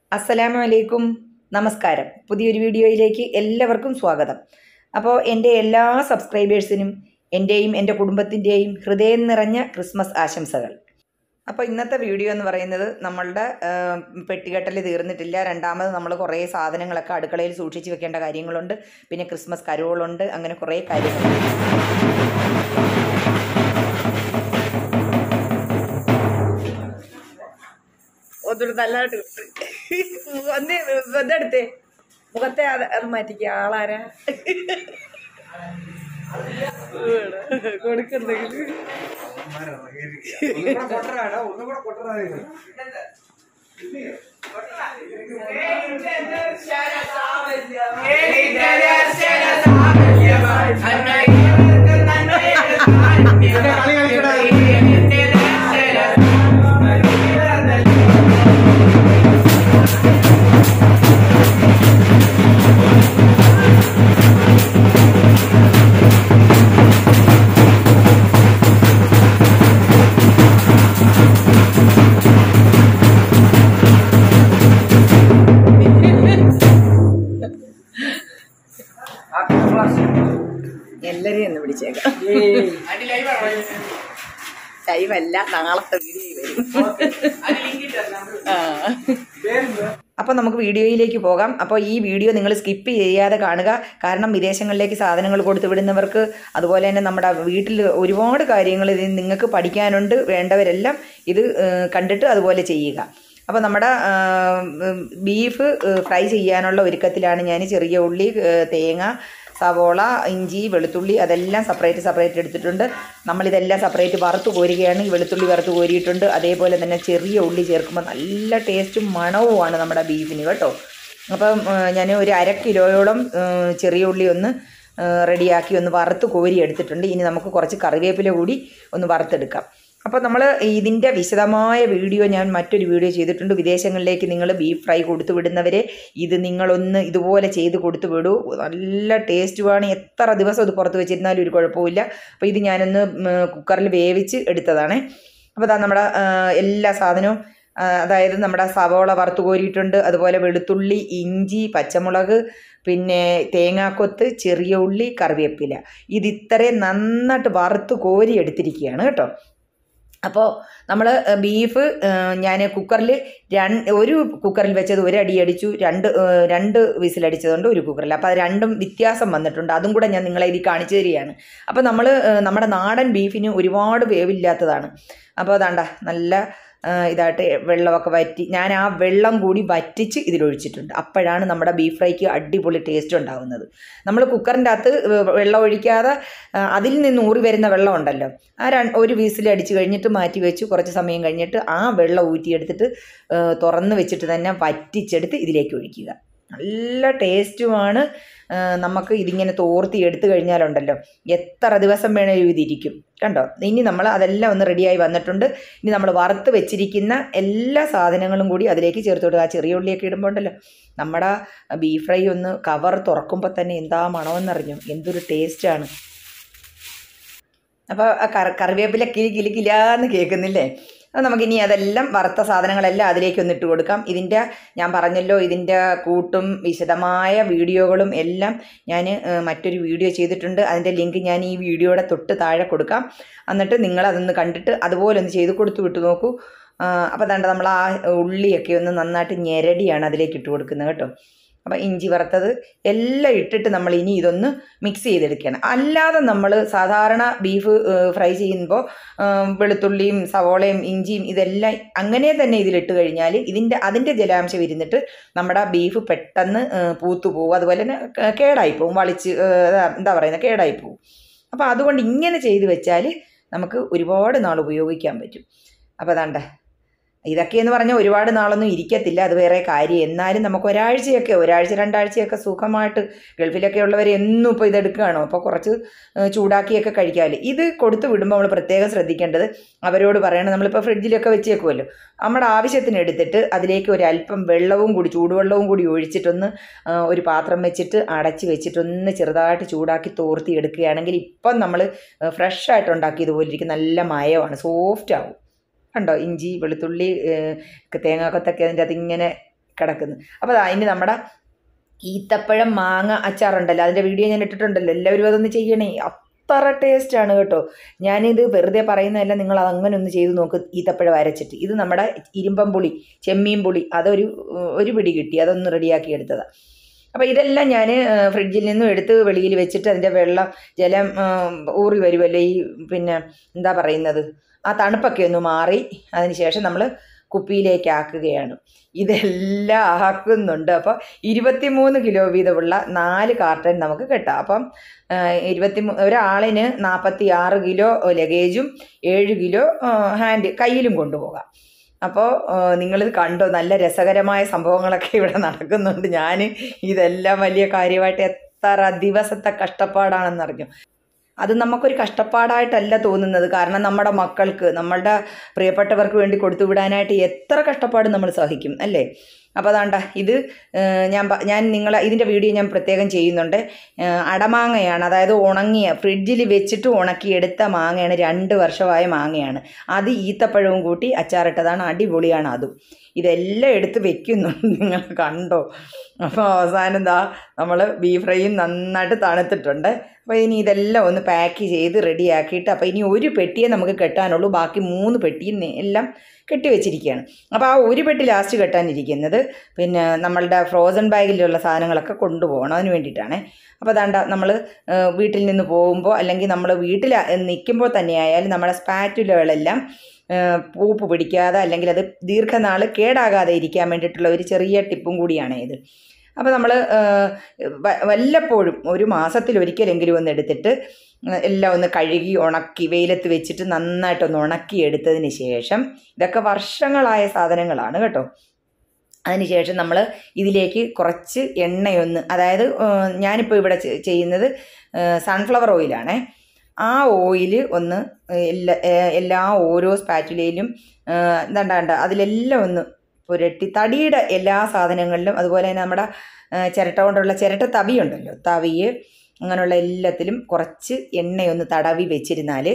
അസ്സലാമു അലൈക്കും നമസ്കാരം പുതിയൊരു വീഡിയോയിലേക്ക് എല്ലാവർക്കും സ്വാഗതം അപ്പോൾ എൻ്റെ എല്ലാ സബ്സ്ക്രൈബേഴ്സിനും എൻ്റെയും എൻ്റെ കുടുംബത്തിൻ്റെയും ഹൃദയം നിറഞ്ഞ ക്രിസ്മസ് ആശംസകൾ അപ്പോൾ ഇന്നത്തെ വീഡിയോ എന്ന് പറയുന്നത് നമ്മളുടെ ആ, പെട്ടികെട്ടൽ തീർന്നിട്ടില്ല രണ്ടാമത് നമ്മൾ കുറേ സാധനങ്ങളൊക്കെ അടുക്കളയിൽ സൂക്ഷിച്ച് വെക്കേണ്ട കാര്യങ്ങളുണ്ട് പിന്നെ ക്രിസ്മസ് കരോളുണ്ട് അങ്ങനെ കുറേ കാര്യങ്ങളുണ്ട് ഒന്നൊരു നല്ലതായിട്ട് ഒന്ന് ഇതെടുത്തേ മുഖത്തെ അത് അത് മാറ്റിക്ക ആളാരാ കൊടുക്കുന്നെങ്കിൽ എല്ലാരെയും ഒന്ന് പിടിച്ചേക്കാം ലൈവല്ല നാളത്തെ വീഡിയോ വരും ആ. അപ്പോൾ നമുക്ക് വീഡിയോയിലേക്ക് പോകാം അപ്പോൾ ഈ വീഡിയോ നിങ്ങൾ സ്കിപ്പ് ചെയ്യാതെ കാണുക കാരണം വിദേശങ്ങളിലേക്ക് സാധനങ്ങൾ കൊടുത്തു വിടുന്നവർക്ക് അതുപോലെ തന്നെ നമ്മുടെ വീട്ടിൽ ഒരുപാട് കാര്യങ്ങൾ ഇതിൽ നിങ്ങൾക്ക് പഠിക്കാനുണ്ട് വേണ്ടവരെല്ലാം ഇത് ഏഹ്, കണ്ടിട്ട് അതുപോലെ ചെയ്യുക അപ്പോൾ നമ്മുടെ ബീഫ് ഫ്രൈ ചെയ്യാനുള്ള ഒരുക്കത്തിലാണ് ഞാൻ ചെറിയ ഉള്ളി ഏഹ്, തേങ്ങ സവോള ഇഞ്ചി വെളുത്തുള്ളി അതെല്ലാം സെപ്പറേറ്റ് സെപ്പറേറ്റ് എടുത്തിട്ടുണ്ട് നമ്മളിതെല്ലാം സെപ്പറേറ്റ് വറുത്ത് കോരുകയാണ് ഈ വെളുത്തുള്ളി വറുത്ത് കോരിയിട്ടുണ്ട് അതേപോലെ തന്നെ ചെറിയ ഉള്ളി ചേർക്കുമ്പോൾ നല്ല ടേസ്റ്റും മണവുമാണ് നമ്മുടെ ബീഫിന് കേട്ടോ അപ്പം ഞാൻ ഒരു അര കിലോയോളം ഏഹ്, ചെറിയ ഉള്ളി ഒന്ന് ഏഹ്, റെഡിയാക്കി ഒന്ന് വറുത്ത് കോരി എടുത്തിട്ടുണ്ട് ഇനി നമുക്ക് കുറച്ച് കറിവേപ്പില കൂടി ഒന്ന് വറുത്തെടുക്കാം അപ്പോൾ നമ്മൾ ഇതിൻ്റെ വിശദമായ വീഡിയോ ഞാൻ മറ്റൊരു വീഡിയോ ചെയ്തിട്ടുണ്ട് വിദേശങ്ങളിലേക്ക് നിങ്ങൾ ബീഫ് ഫ്രൈ കൊടുത്തു വിടുന്നവരെ ഇത് നിങ്ങളൊന്ന് ഇതുപോലെ ചെയ്ത് കൊടുത്തു വിടൂ നല്ല ടേസ്റ്റുമാണ് എത്ര ദിവസം ഇത് പുറത്ത് വെച്ചിരുന്നാലും ഒരു കുഴപ്പമില്ല അപ്പോൾ ഇത് ഞാനൊന്ന് കുക്കറിൽ വേവിച്ച് എടുത്തതാണ് അപ്പോൾ അതാ നമ്മുടെ ആ, എല്ലാ സാധനവും ആ, അതായത് നമ്മുടെ സവോള വറുത്ത് കോരിയിട്ടുണ്ട് അതുപോലെ വെളുത്തുള്ളി ഇഞ്ചി പച്ചമുളക് പിന്നെ തേങ്ങാക്കൊത്ത് ചെറിയ ഉള്ളി കറിവേപ്പില ഇത് ഇത്രയും നന്നായിട്ട് വറുത്ത് കോരി എടുത്തിരിക്കുകയാണ് കേട്ടോ അപ്പോൾ നമ്മൾ ബീഫ് ഞാൻ കുക്കറിൽ രണ്ട് ഒരു കുക്കറിൽ വെച്ചത് ഒരു അടി അടിച്ചു രണ്ട് ഏഹ്, രണ്ട് വിസിലടിച്ചതുകൊണ്ട് ഒരു കുക്കറിൽ അപ്പോൾ അത് രണ്ടും വ്യത്യാസം വന്നിട്ടുണ്ട് അതും കൂടെ ഞാൻ നിങ്ങളെ ഇതിൽ കാണിച്ചു തരികയാണ് അപ്പോൾ നമ്മൾ നമ്മുടെ നാടൻ ബീഫിന് ഒരുപാട് വേവില്ലാത്തതാണ് അപ്പോൾ അതാണ്ട നല്ല ഏഹ്, ഇതായിട്ട് വെള്ളമൊക്കെ വറ്റി ഞാൻ ആ വെള്ളം കൂടി വറ്റിച്ച് ഇതിലൊഴിച്ചിട്ടുണ്ട് അപ്പോഴാണ് നമ്മുടെ ബീഫ് ഫ്രൈക്ക് അടിപൊളി ടേസ്റ്റ് ഉണ്ടാകുന്നത് നമ്മൾ കുക്കറിൻ്റെ അകത്ത് വെള്ളം ഒഴിക്കാതെ ആ, അതിൽ നിന്ന് ഊറി വരുന്ന വെള്ളം ഉണ്ടല്ലോ ആ ര ഒരു വീസിൽ അടിച്ച് കഴിഞ്ഞിട്ട് മാറ്റി വെച്ച് കുറച്ച് സമയം കഴിഞ്ഞിട്ട് ആ വെള്ളം ഊറ്റിയെടുത്തിട്ട് ആ, തുറന്ന് വെച്ചിട്ട് തന്നെ വറ്റിച്ചെടുത്ത് ഇതിലേക്ക് ഒഴിക്കുക നല്ല ടേസ്റ്റുമാണ് ആ, നമുക്ക് ഇതിങ്ങനെ തോർത്തി എടുത്തു കഴിഞ്ഞാലുണ്ടല്ലോ എത്ര ദിവസം വേണേലും ഇതിരിക്കും കണ്ടോ ഇനി നമ്മൾ അതെല്ലാം ഒന്ന് റെഡിയായി വന്നിട്ടുണ്ട് ഇനി നമ്മൾ വറുത്ത് വെച്ചിരിക്കുന്ന എല്ലാ സാധനങ്ങളും കൂടി അതിലേക്ക് ചേർത്ത് കൊടുക്കുക ആ ചെറിയ ഉള്ളിയൊക്കെ ഇടുമ്പോൾ ഉണ്ടല്ലോ നമ്മുടെ ബീഫ് ഫ്രൈ ഒന്ന് കവർ തുറക്കുമ്പോൾ തന്നെ എന്താ മണമെന്നറിഞ്ഞു എന്തൊരു ടേസ്റ്റാണ് അപ്പോൾ ആ കറി കറിവേപ്പില കിലി കിലി കിലാന്ന് കേൾക്കുന്നില്ലേ അപ്പോൾ നമുക്കിനി അതെല്ലാം വറുത്ത സാധനങ്ങളെല്ലാം അതിലേക്ക് ഒന്ന് ഇട്ട് കൊടുക്കാം ഇതിൻ്റെ ഞാൻ പറഞ്ഞല്ലോ ഇതിൻ്റെ കൂട്ടും വിശദമായ വീഡിയോകളും എല്ലാം ഞാൻ മറ്റൊരു വീഡിയോ ചെയ്തിട്ടുണ്ട് അതിൻ്റെ ലിങ്ക് ഞാൻ ഈ വീഡിയോയുടെ തൊട്ട് താഴെ കൊടുക്കാം എന്നിട്ട് നിങ്ങൾ അതൊന്ന് കണ്ടിട്ട് അതുപോലെ ഒന്ന് ചെയ്ത് കൊടുത്തു വിട്ട് നോക്കൂ അപ്പോൾ അതാണ്ട് നമ്മൾ ആ ഉള്ളിയൊക്കെ ഒന്ന് നന്നായിട്ട് ഞെരടിയാണ് അതിലേക്ക് ഇട്ട് കൊടുക്കുന്നത് കേട്ടോ അപ്പോൾ ഇഞ്ചി വറുത്തത് എല്ലാം ഇട്ടിട്ട് നമ്മൾ ഇനി ഇതൊന്ന് മിക്സ് ചെയ്തെടുക്കണം അല്ലാതെ നമ്മൾ സാധാരണ ബീഫ് ഏഹ്, ഫ്രൈ ചെയ്യുമ്പോൾ ഏഹ്, വെളുത്തുള്ളിയും സവോളയും ഇഞ്ചിയും ഇതെല്ലാം അങ്ങനെ തന്നെ ഇതിലിട്ട് കഴിഞ്ഞാൽ ഇതിൻ്റെ അതിൻ്റെ ജലാംശം ഇരുന്നിട്ട് നമ്മുടെ ബീഫ് പെട്ടെന്ന് ഏഹ്, പൂത്തു പോകും അതുപോലെ തന്നെ കേ- കേടായി പോകും വളിച്ച് ഏഹ്, അതാ- എന്താ പറയുന്നത് കേടായി പോകും അപ്പോൾ അതുകൊണ്ട് ഇങ്ങനെ ചെയ്ത് വെച്ചാൽ നമുക്ക് ഒരുപാട് നാൾ ഉപയോഗിക്കാൻ പറ്റും അപ്പോൾ അതാണ്ട ഇതൊക്കെ എന്ന് പറഞ്ഞാൽ ഒരുപാട് നാളൊന്നും ഇരിക്കത്തില്ല അത് വേറെ കാര്യം എന്നാലും നമുക്ക് ഒരാഴ്ചയൊക്കെ ഒരാഴ്ച രണ്ടാഴ്ചയൊക്കെ സുഖമായിട്ട് ഗൾഫിലൊക്കെ ഉള്ളവർ എന്നും ഇപ്പോൾ ഇതെടുക്കുകയാണോ അപ്പോൾ കുറച്ച് ഏഹ്, ചൂടാക്കിയൊക്കെ കഴിക്കാമല്ലോ ഇത് കൊടുത്തു വിടുമ്പോൾ നമ്മൾ പ്രത്യേകം ശ്രദ്ധിക്കേണ്ടത് അവരോട് പറയണം നമ്മളിപ്പോൾ ഫ്രിഡ്ജിലൊക്കെ വെച്ചേക്കുമല്ലോ നമ്മുടെ ആവശ്യത്തിന് എടുത്തിട്ട് അതിലേക്ക് ഒരു അല്പം വെള്ളവും കൂടി ചൂടുവെള്ളവും കൂടി ഒഴിച്ചിട്ടൊന്ന് ആ, ഒരു പാത്രം വെച്ചിട്ട് അടച്ച് വെച്ചിട്ടൊന്ന് ചെറുതായിട്ട് ചൂടാക്കി തോർത്തി എടുക്കുകയാണെങ്കിൽ ഇപ്പം നമ്മൾ ഫ്രഷ് ആയിട്ട് ഉണ്ടാക്കിയതുപോലെ ഇരിക്കും നല്ല മയമാണ് സോഫ്റ്റ് ആവും കണ്ടോ ഇഞ്ചി വെളുത്തുള്ളി ഏഹ്, തേങ്ങാക്കൊത്തൊക്കെ അതിൻ്റെ അകത്ത് ഇങ്ങനെ കിടക്കുന്നു അപ്പോൾ അതിന് നമ്മുടെ ഈത്തപ്പഴം മാങ്ങ അച്ചാറുണ്ടല്ലോ അതിൻ്റെ വീഡിയോ ഞാൻ ഇട്ടിട്ടുണ്ടല്ലോ എല്ലാവരും അതൊന്ന് ചെയ്യണേ അത്ര ടേസ്റ്റാണ് കേട്ടോ ഞാനിത് വെറുതെ പറയുന്നതല്ല നിങ്ങൾ അതങ്ങനെ ഒന്ന് ചെയ്ത് നോക്ക് ഈത്തപ്പഴം അരച്ചിട്ട് ഇത് നമ്മുടെ ഇരുമ്പം പുളി ചെമ്മീൻ പുളി അതൊരു ഒരു പിടി കിട്ടി അതൊന്ന് റെഡിയാക്കി എടുത്തതാണ് അപ്പോൾ ഇതെല്ലാം ഞാൻ ഫ്രിഡ്ജിൽ നിന്നും എടുത്ത് വെളിയിൽ വെച്ചിട്ട് അതിൻ്റെ വെള്ളം ജലം ഊറി വരുമല്ലോ ഈ പിന്നെ എന്താ പറയുന്നത് ആ തണുപ്പൊക്കെ ഒന്ന് മാറി അതിന് ശേഷം നമ്മൾ കുപ്പിയിലേക്ക് ആക്കുകയാണ് ഇതെല്ലാം ആക്കുന്നുണ്ട് അപ്പോൾ ഇരുപത്തിമൂന്ന് കിലോ വീതമുള്ള നാല് കാർട്ടൺ നമുക്ക് കിട്ടാം അപ്പം ഇരുപത്തി ഒരാളിന് നാൽപ്പത്തി ആറ് കിലോ ലഗേജും ഏഴ് കിലോ ഹാൻഡ് കയ്യിലും കൊണ്ടുപോകാം അപ്പോൾ നിങ്ങളിത് കണ്ടോ നല്ല രസകരമായ സംഭവങ്ങളൊക്കെ ഇവിടെ നടക്കുന്നുണ്ട് ഞാൻ ഇതെല്ലാം വലിയ കാര്യമായിട്ട് എത്ര ദിവസത്തെ കഷ്ടപ്പാടാണെന്നറിഞ്ഞു അത് നമുക്കൊരു കഷ്ടപ്പാടായിട്ടല്ല തോന്നുന്നത് കാരണം നമ്മുടെ മക്കൾക്ക് നമ്മളുടെ പ്രിയപ്പെട്ടവർക്ക് വേണ്ടി കൊടുത്തു വിടാനായിട്ട് എത്ര കഷ്ടപ്പാട് നമ്മൾ സഹിക്കും അല്ലേ അപ്പോൾ അതാണ്ട ഇത് ഞാൻ ഞാൻ നിങ്ങളെ ഇതിൻ്റെ വീഡിയോ ഞാൻ പ്രത്യേകം ചെയ്യുന്നുണ്ട് അടമാങ്ങയാണ് അതായത് ഉണങ്ങിയ ഫ്രിഡ്ജിൽ വെച്ചിട്ട് ഉണക്കിയെടുത്ത മാങ്ങയാണ് രണ്ട് വർഷമായ മാങ്ങയാണ് അത് ഈത്തപ്പഴവും കൂട്ടി അച്ചാറിട്ടതാണ് അടിപൊളിയാണ് അതും ഇതെല്ലാം എടുത്ത് വെക്കുന്നുണ്ട് നിങ്ങൾ കണ്ടോ അപ്പോൾ അവസാനം എന്താ നമ്മൾ ബീഫ് ഫ്രൈയും നന്നായിട്ട് തണുത്തിട്ടുണ്ട് അപ്പോൾ ഇനി ഇതെല്ലാം ഒന്ന് പാക്ക് ചെയ്ത് റെഡിയാക്കിയിട്ട് അപ്പോൾ ഇനി ഒരു പെട്ടിയെ നമുക്ക് കെട്ടാനുള്ളൂ ബാക്കി മൂന്ന് പെട്ടിയും എല്ലാം കെട്ടി വെച്ചിരിക്കുകയാണ് അപ്പോൾ ആ ഒരു പെട്ടി ലാസ്റ്റ് കെട്ടാനിരിക്കുന്നത് പിന്നെ നമ്മളുടെ ഫ്രോസൺ ബാഗിലുള്ള സാധനങ്ങളൊക്കെ കൊണ്ടുപോകണം അതിന് വേണ്ടിയിട്ടാണ് അപ്പോൾ അതാണ്ട നമ്മൾ വീട്ടിൽ നിന്ന് പോകുമ്പോൾ അല്ലെങ്കിൽ നമ്മൾ വീട്ടിൽ നിൽക്കുമ്പോൾ തന്നെയായാലും നമ്മുടെ സ്പാറ്റുലകളെല്ലാം പൂപ്പ് പിടിക്കാതെ അല്ലെങ്കിൽ അത് ദീർഘനാൾ കേടാകാതെ ഇരിക്കാൻ വേണ്ടിയിട്ടുള്ള ഒരു ചെറിയ ടിപ്പും കൂടിയാണ് ഇത് അപ്പോൾ നമ്മൾ വല്ലപ്പോഴും ഒരു മാസത്തിൽ ഒരിക്കലെങ്കിലും ഒന്ന് എടുത്തിട്ട് എല്ലാം ഒന്ന് കഴുകി ഉണക്കി വെയിലത്ത് വെച്ചിട്ട് നന്നായിട്ടൊന്ന് ഉണക്കി എടുത്തതിന് ശേഷം ഇതൊക്കെ വർഷങ്ങളായ സാധനങ്ങളാണ് കേട്ടോ അതിനുശേഷം നമ്മൾ ഇതിലേക്ക് കുറച്ച് എണ്ണയൊന്ന് അതായത് ഞാനിപ്പോൾ ഇവിടെ ചെയ്യുന്നത് സൺഫ്ലവർ ഓയിലാണേ ആ ഓയിൽ ഒന്ന് എല്ലാ എല്ലാ ഓരോ സ്പാറ്റുലയിലും എന്താണ്ട അതിലെല്ലാം ഒന്ന് പുരട്ടി തടിയുടെ എല്ലാ സാധനങ്ങളിലും അതുപോലെ തന്നെ നമ്മുടെ ചിരട്ട കൊണ്ടുള്ള ചിരട്ട തവിയുണ്ടല്ലോ തവിയ് അങ്ങനെയുള്ള എല്ലാത്തിലും കുറച്ച് എണ്ണയൊന്ന് തടവി വെച്ചിരുന്നാൽ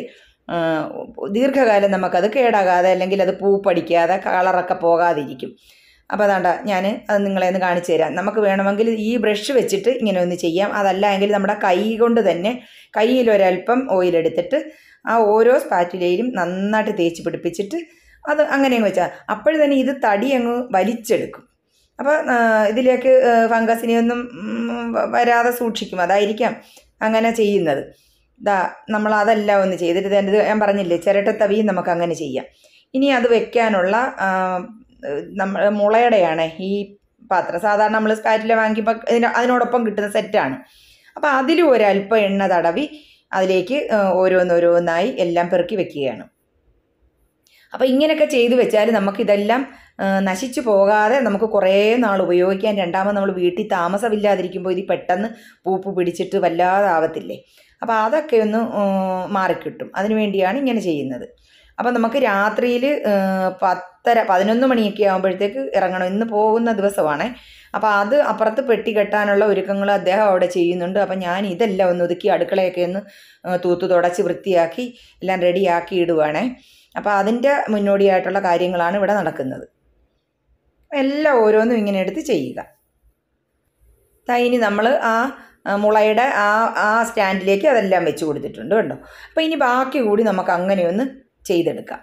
ദീർഘകാലം നമുക്കത് കേടാകാതെ അല്ലെങ്കിൽ അത് പൂപ്പടിക്കാതെ കളറൊക്കെ പോകാതിരിക്കും അപ്പോൾ അതാണ്ട ഞാൻ അത് നിങ്ങളെ ഒന്ന് കാണിച്ചു തരാം നമുക്ക് വേണമെങ്കിൽ ഈ ബ്രഷ് വെച്ചിട്ട് ഇങ്ങനെ ഒന്ന് ചെയ്യാം അതല്ല എങ്കിൽ നമ്മുടെ കൈ കൊണ്ട് തന്നെ കയ്യിൽ ഒരല്പം ഓയിലെടുത്തിട്ട് ആ ഓരോ സ്പാറ്റുലയിലും നന്നായിട്ട് തേച്ച് പിടിപ്പിച്ചിട്ട് അത് അങ്ങനെ അങ്ങ് വെച്ചാൽ അപ്പോൾ തന്നെ ഇത് തടി അങ്ങ് വലിച്ചെടുക്കും അപ്പോൾ ഇതിലേക്ക് ഫംഗസിനെയൊന്നും വരാതെ സൂക്ഷിക്കും അതായിരിക്കാം അങ്ങനെ ചെയ്യുന്നത് ഇതാ നമ്മൾ അതെല്ലാം ഒന്ന് ചെയ്തിട്ട് ഇത് ഞാൻ പറഞ്ഞില്ലേ ചിരട്ടത്തവിയും നമുക്ക് അങ്ങനെ ചെയ്യാം ഇനി അത് വെക്കാനുള്ള നമ്മൾ മുളയുടെയാണ് ഈ പാത്രം സാധാരണ നമ്മൾ സ്പാറ്റില വാങ്ങിക്കുമ്പോൾ ഇതിന് അതിനോടൊപ്പം കിട്ടുന്ന സെറ്റാണ് അപ്പോൾ അതിലും ഒരല്പം എണ്ണ തടവി അതിലേക്ക് ഓരോന്നോരോന്നായി എല്ലാം പെറുക്കി വെക്കുകയാണ് അപ്പോൾ ഇങ്ങനെയൊക്കെ ചെയ്തു വെച്ചാൽ നമുക്കിതെല്ലാം നശിച്ചു പോകാതെ നമുക്ക് കുറേ നാൾ ഉപയോഗിക്കാൻ രണ്ടാമത് നമ്മൾ വീട്ടിൽ താമസമില്ലാതിരിക്കുമ്പോൾ ഇത് പെട്ടെന്ന് പൂപ്പ് പിടിച്ചിട്ട് വല്ലാതെ ആവത്തില്ലേ അപ്പോൾ അതൊക്കെ ഒന്ന് മാറിക്കിട്ടും അതിനു വേണ്ടിയാണ് ഇങ്ങനെ ചെയ്യുന്നത് അപ്പോൾ നമുക്ക് രാത്രിയിൽ പത്തര പതിനൊന്ന് മണിയൊക്കെ ആകുമ്പോഴത്തേക്ക് ഇറങ്ങണം ഇന്ന് പോകുന്ന ദിവസമാണ് അപ്പോൾ അത് അപ്പുറത്ത് പെട്ടി കെട്ടാനുള്ള ഒരുക്കങ്ങൾ അദ്ദേഹം അവിടെ ചെയ്യുന്നുണ്ട് അപ്പം ഞാൻ ഇതെല്ലാം ഒന്ന് ഒതുക്കി അടുക്കളയൊക്കെ ഒന്ന് തൂത്ത് തുടച്ച് വൃത്തിയാക്കി എല്ലാം റെഡിയാക്കി ഇടുവാണേ അപ്പോൾ അതിൻ്റെ മുന്നോടിയായിട്ടുള്ള കാര്യങ്ങളാണ് ഇവിടെ നടക്കുന്നത് എല്ലാം ഓരോന്നും ഇങ്ങനെ എടുത്ത് ചെയ്യുക ഇനി നമ്മൾ ആ മുളയുടെ ആ ആ സ്റ്റാൻഡിലേക്ക് അതെല്ലാം വെച്ച് കൊടുത്തിട്ടുണ്ട് കണ്ടോ അപ്പോൾ ഇനി ബാക്കി കൂടി നമുക്ക് അങ്ങനെയൊന്ന് ചെയ്തെടുക്കാം